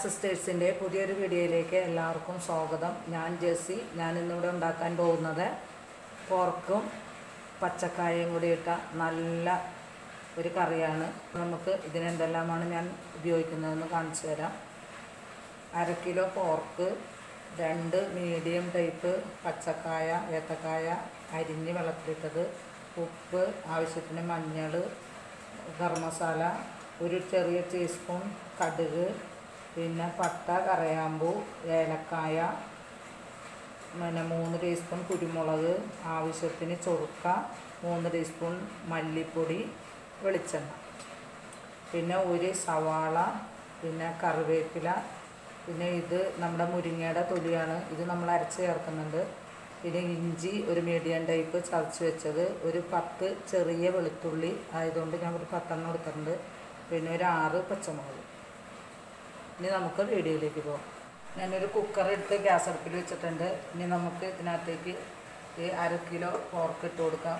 സിസ്റ്റേഴ്സിൻ്റെ പുതിയൊരു വീഡിയോയിലേക്ക് എല്ലാവർക്കും സ്വാഗതം ഞാൻ ജെസ്സി ഞാൻ ഇന്നിവിടെ ഉണ്ടാക്കാൻ പോകുന്നത് പോർക്കും പച്ചക്കായയും കൂടി ഇട്ട നല്ല ഒരു കറിയാണ് നമുക്ക് ഇതിനെന്തെല്ലാമാണ് ഞാൻ ഉപയോഗിക്കുന്നതെന്ന് കാണിച്ചു തരാം അര കിലോ പോർക്ക് രണ്ട് മീഡിയം ടൈപ്പ് പച്ചക്കായ ഏത്തക്കായ അരിഞ്ഞ് വെള്ളത്തിലിട്ടത് ഉപ്പ് ആവശ്യത്തിന് മഞ്ഞൾ ഗരം മസാല ഒരു ചെറിയ ടീസ്പൂൺ കടുക് പിന്നെ പട്ട കറയാമ്പൂ ഏലക്കായ പിന്നെ മൂന്ന് ടീസ്പൂൺ കുരുമുളക് ആവശ്യത്തിന് ചൊറുക്ക മൂന്ന് ടീസ്പൂൺ മല്ലിപ്പൊടി വെളിച്ചെണ്ണ പിന്നെ ഒരു സവാള പിന്നെ കറിവേപ്പില പിന്നെ ഇത് നമ്മുടെ മുരിങ്ങയുടെ തൊലിയാണ് ഇത് നമ്മൾ അരച്ച് ചേർക്കുന്നുണ്ട് പിന്നെ ഇഞ്ചി ഒരു മീഡിയം ടൈപ്പ് ചതച്ച് വെച്ചത് ഒരു പത്ത് ചെറിയ വെളുത്തുള്ളി ആയതുകൊണ്ട് ഞാൻ ഒരു പത്തെണ്ണം എടുത്തിട്ടുണ്ട് പിന്നെ ഒരു ആറ് പച്ചമുളക് ഇനി നമുക്ക് വീഡിയോയിലേക്ക് പോകാം ഞാനൊരു കുക്കർ എടുത്ത് ഗ്യാസ് അടുപ്പിൽ വെച്ചിട്ടുണ്ട് ഇനി നമുക്ക് ഇതിനകത്തേക്ക് ഈ അര കിലോ പോർക്ക് ഇട്ട് കൊടുക്കാം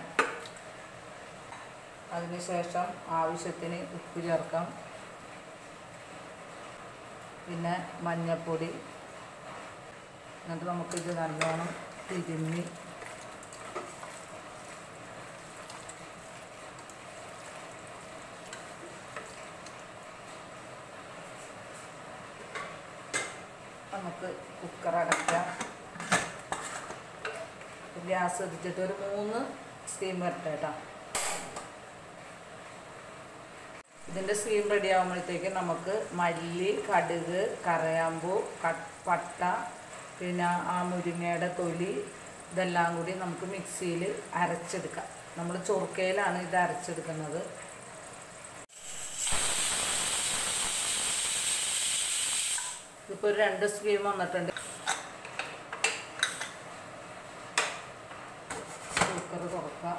അതിനുശേഷം ആവശ്യത്തിന് ഉപ്പ് ചേർക്കാം പിന്നെ മഞ്ഞൾപ്പൊടി എന്നിട്ട് നമുക്കിത് നല്ലോണം തിരുമ്മി നമുക്ക് കുക്കർ അടയ്ക്കാം ഗ്യാസ് എത്തിച്ചിട്ട് ഒരു മൂന്ന് സ്റ്റീം വരട്ടെ കേട്ടോ ഇതിൻ്റെ സ്റ്റീം റെഡി ആകുമ്പോഴത്തേക്ക് നമുക്ക് മല്ലി കടുക് കറയാമ്പൂ ക- പട്ട പിന്നെ ആ മുരിങ്ങയുടെ തൊലി ഇതെല്ലാം കൂടി നമുക്ക് മിക്സിയിൽ അരച്ചെടുക്കാം നമ്മൾ ചൊറുക്കയിലാണ് ഇത് അരച്ചെടുക്കുന്നത് ഇതിപ്പോൾ ഒരു രണ്ട് സ്കീം വന്നിട്ടുണ്ട് കുക്കർ തുറക്കാം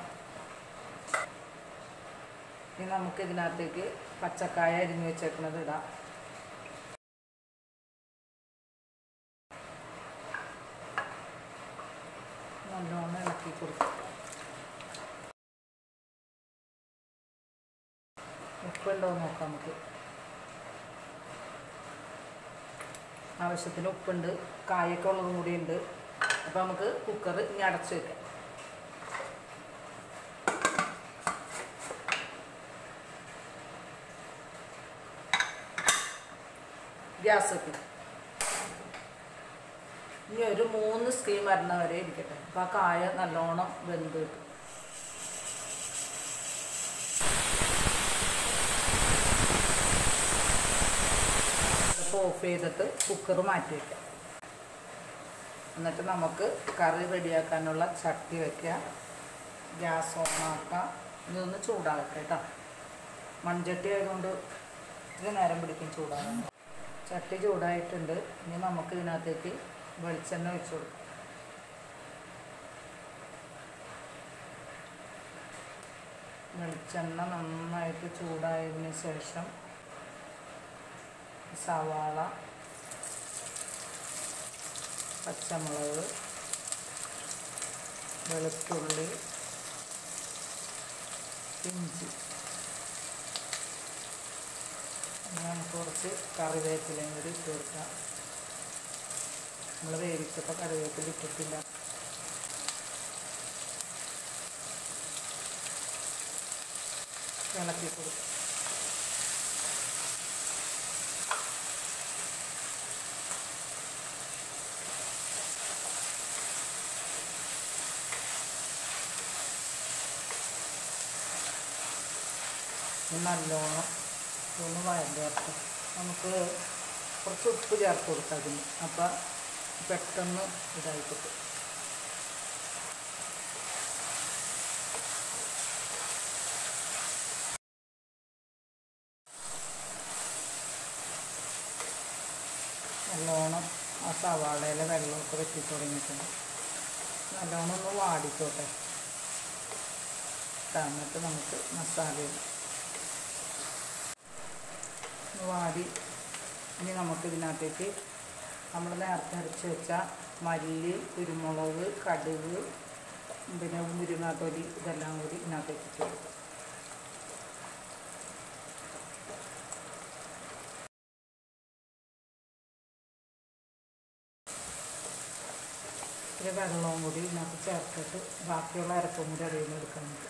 ഇനി നമുക്ക് ഇതിനകത്തേക്ക് പച്ചക്കായ അരിഞ്ഞു വെച്ചേക്കുന്നത് ഇടാം നല്ലോണം ഇളക്കി കൊടുക്കും ഉപ്പുണ്ടോ എന്ന് നോക്കാം നമുക്ക് ആവശ്യത്തിന് ഉപ്പുണ്ട് കായൊക്കെ ഉള്ളതും കൂടി ഉണ്ട് അപ്പോൾ നമുക്ക് കുക്കർ ഇനി അടച്ചു വെക്കാം ഗ്യാസ് വെക്കും ഇനി ഒരു മൂന്ന് സ്റ്റീം വരണ വരെ ഇരിക്കട്ടെ അപ്പോൾ ആ കായ നല്ലോണം വെന്ത് കിട്ടും അപ്പോൾ ഓഫ് ചെയ്തിട്ട് കുക്കർ മാറ്റി വയ്ക്കാം എന്നിട്ട് നമുക്ക് കറി റെഡിയാക്കാനുള്ള ചട്ടി വയ്ക്കുക ഗ്യാസ് ഓണാക്കാം ഇതൊന്ന് ചൂടാകട്ടെ കേട്ടോ മൺചട്ടി ആയതുകൊണ്ട് ഇത്തിരി നേരം പിടിക്കും ചൂടാകാൻ ചട്ടി ചൂടായിട്ടുണ്ട് ഇനി നമുക്ക് ഇതിനകത്തേക്ക് വെളിച്ചെണ്ണ ഒഴിച്ചു കൊടുക്കാം വെളിച്ചെണ്ണ നന്നായിട്ട് ചൂടായതിന് ശേഷം സവാള പച്ചമുളക് വെളുത്തുള്ളി ഇഞ്ചി ഇനി നമുക്ക് കുറച്ച് കറിവേപ്പിലയും കൂടി ഇട്ട് കൊടുക്കാം നമ്മൾ വേവിച്ചപ്പോൾ കറിവേപ്പില ഇട്ടിട്ടില്ല ഇളക്കി കൊടുക്കാം ഇത് നല്ലോണം ഒന്ന് വഴഞ്ഞേർത്ത് നമുക്ക് കുറച്ച് ഉപ്പ് ചേർത്ത് കൊടുക്കാം അതിന് അപ്പം പെട്ടെന്ന് ഇതായി കിട്ടും നല്ലോണം ആ സവാളയിലെ വെള്ളമൊക്കെ വെട്ടി തുടങ്ങിയിട്ടുണ്ട് നല്ലോണം ഒന്ന് വാടിക്കോട്ടെ എന്നിട്ട് നമുക്ക് മസാല ഇടാം ഒന്ന് വാടി ഇനി നമുക്ക് ഇതിനകത്തേക്ക് നമ്മൾ നേരത്തെ അരച്ച് വെച്ച മല്ലി കുരുമുളക് കടുക് പിന്നെ മുരിങ്ങാത്തൊലി ഇതെല്ലാം കൂടി ഇതിനകത്തേക്ക് ചേർക്കാം വെള്ളവും കൂടി ഇതിനകത്ത് ചേർത്തിട്ട് ബാക്കിയുള്ള അരപ്പും കൂടി അതിൽ നിന്ന് എടുക്കാൻ നമുക്ക്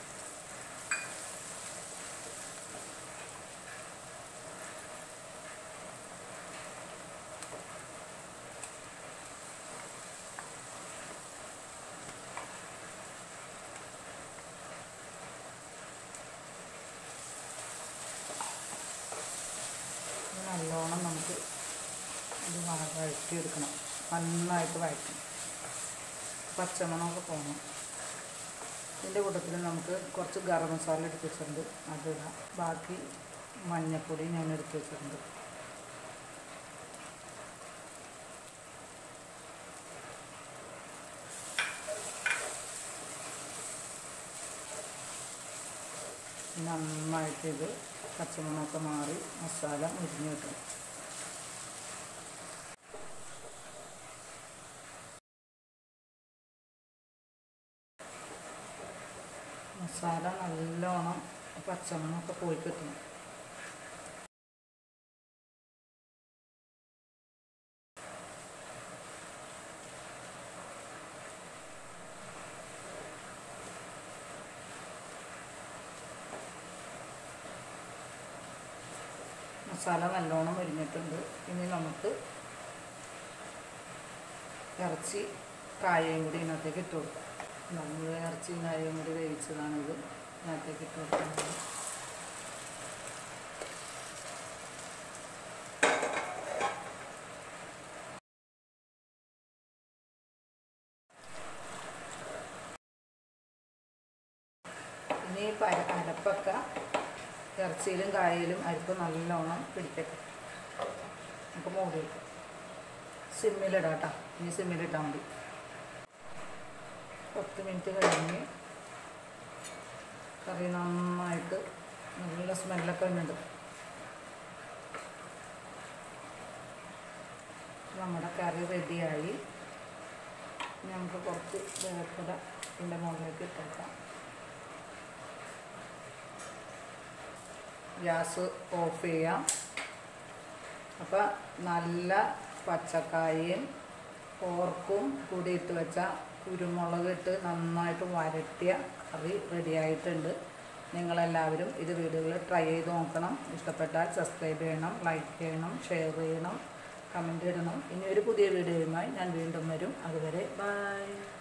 ഇത് നല്ലോണം നമുക്ക് ഇത് വ- വഴറ്റിയെടുക്കണം നന്നായിട്ട് വഴറ്റണം പച്ചമണമൊക്കെ പോകണം ഇതിൻ്റെ കൂട്ടത്തിൽ നമുക്ക് കുറച്ച് ഗരം മസാല എടുത്ത് വെച്ചിട്ടുണ്ട് അതിടാം ബാക്കി മഞ്ഞൾപ്പൊടി ഞാൻ എടുത്ത് വെച്ചിട്ടുണ്ട് നന്നായിട്ട് ഇത് പച്ചമണമൊക്കെ മാറി മസാല മുരിഞ്ഞ് കിട്ടും മസാല നല്ലോണം പച്ചമണമൊക്കെ പോയി കിട്ടണം മസാല നല്ലോണം മുരിഞ്ഞിട്ടുണ്ട് ഇനി നമുക്ക് ഇറച്ചി കായയും കൂടി ഇതിനകത്തേക്ക് ഇട്ട് കൊടുക്കാം നമ്മൾ ഇറച്ചിയും കായയും കൂടി വേവിച്ചതാണിത് ഇതിനകത്തേക്ക് ഇട്ട് കൊടുക്കുന്നത് ഇനി ഈ പര അരപ്പൊക്കെ ഇറച്ചിയിലും കായയിലും അരിപ്പ് നല്ലോണം പിടിക്കട്ടെ നമുക്ക് മൂടി വയ്ക്കാം സിമ്മിലിടാം കേട്ടോ ഇനി സിമ്മിലിട്ടാൽ മതി പത്ത് മിനിറ്റ് കഴിഞ്ഞ് കറി നന്നായിട്ട് നല്ല സ്മെല്ലൊക്കെ വരുന്നുണ്ട് നമ്മുടെ കറി റെഡിയായി ഇനി നമുക്ക് കുറച്ച് വേപ്പില ഇതിൻ്റെ മുകളിലേക്ക് ഇട്ടേക്കാം ഗ്യാസ് ഓഫ് ചെയ്യാം അപ്പോൾ നല്ല പച്ചക്കായയും പോർക്കും കൂടി ഇട്ട് വെച്ച കുരുമുളക് ഇട്ട് നന്നായിട്ട് വരട്ടിയ കറി റെഡിയായിട്ടുണ്ട് നിങ്ങളെല്ലാവരും ഇത് വീടുകളിൽ ട്രൈ ചെയ്ത് നോക്കണം ഇഷ്ടപ്പെട്ടാൽ സബ്സ്ക്രൈബ് ചെയ്യണം ലൈക്ക് ചെയ്യണം ഷെയർ ചെയ്യണം കമൻറ്റ് ഇടണം ഇനി ഒരു പുതിയ വീഡിയോയുമായി ഞാൻ വീണ്ടും വരും അതുവരെ ബൈ